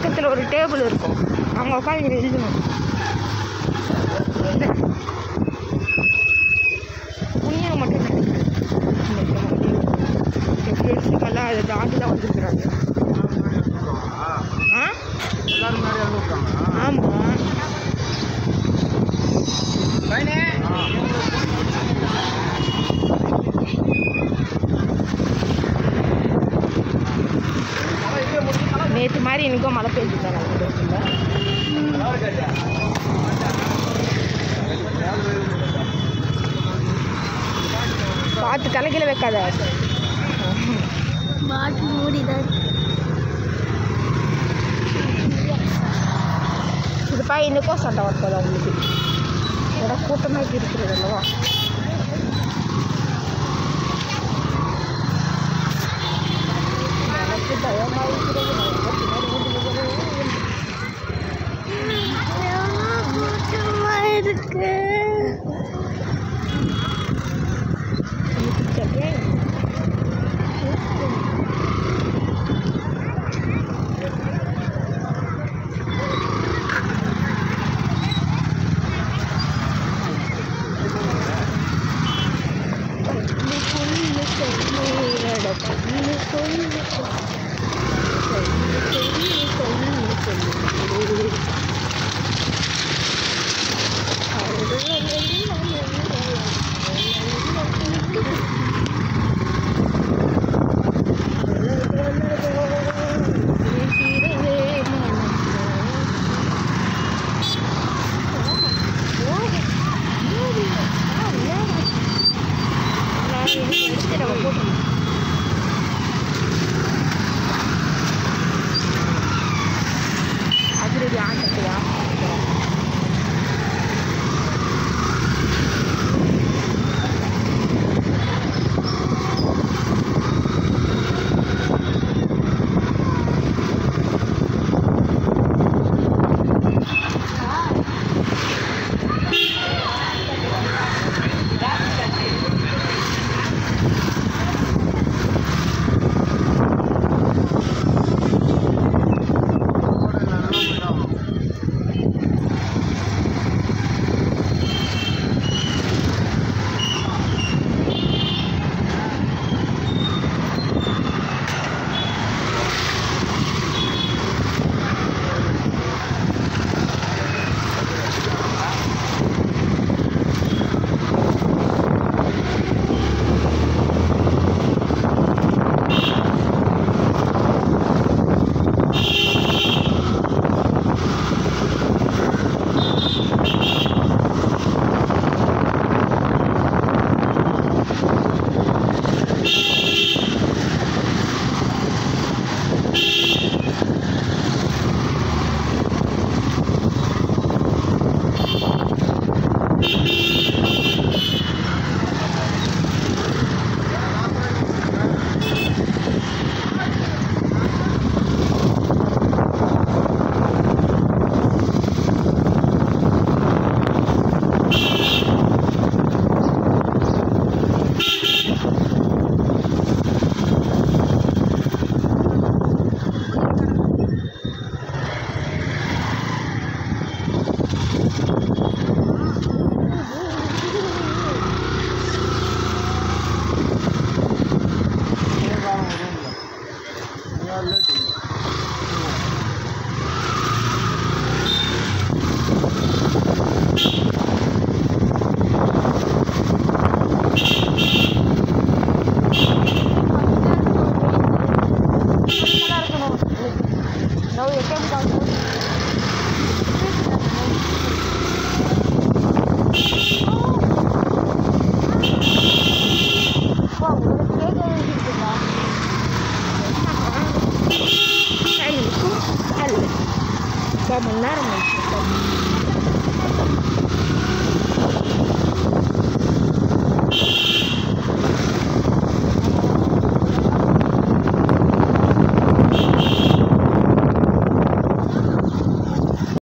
பக்கத்தில் ஒரு டேபிள் இருக்கும் அவங்க உட்காந்து எழுதணும் புண்ணியம் மட்டும் ஃப்ரெண்ட்ஸுக்கெல்லாம் அதை தாண்டி தான் வந்துருக்குறாங்க ஆ எல்லாரும் முன்னாடி வந்து விட்டாங்க ஆமாம் நேற்று மாதிரி எனக்கும் மழை பெய்ஞ்சுதான் பார்த்து தலைக்கில வைக்காத பாட்டில் மூடிதான் இதுப்பா இன்னுக்கும் சண்டை வரப்போதா உங்களுக்கு இதோட கூட்டமாக இருக்கிறது அல்லவா எனக்கு பயமாக இருக்கிறது நான் எங்க பின்னாடி ஓடி வருவேன். கூட்டமா இருக்கு எனக்கு சரியா எடுத்து நம்ம போட்டுருவோம் அதிரடி ஆட்டத்தையா ನಾವು ಎ ಟಿ ಎಮ್ ಕಾರ್ಡ್ மணி நேரம் ஆயிடுச்சு.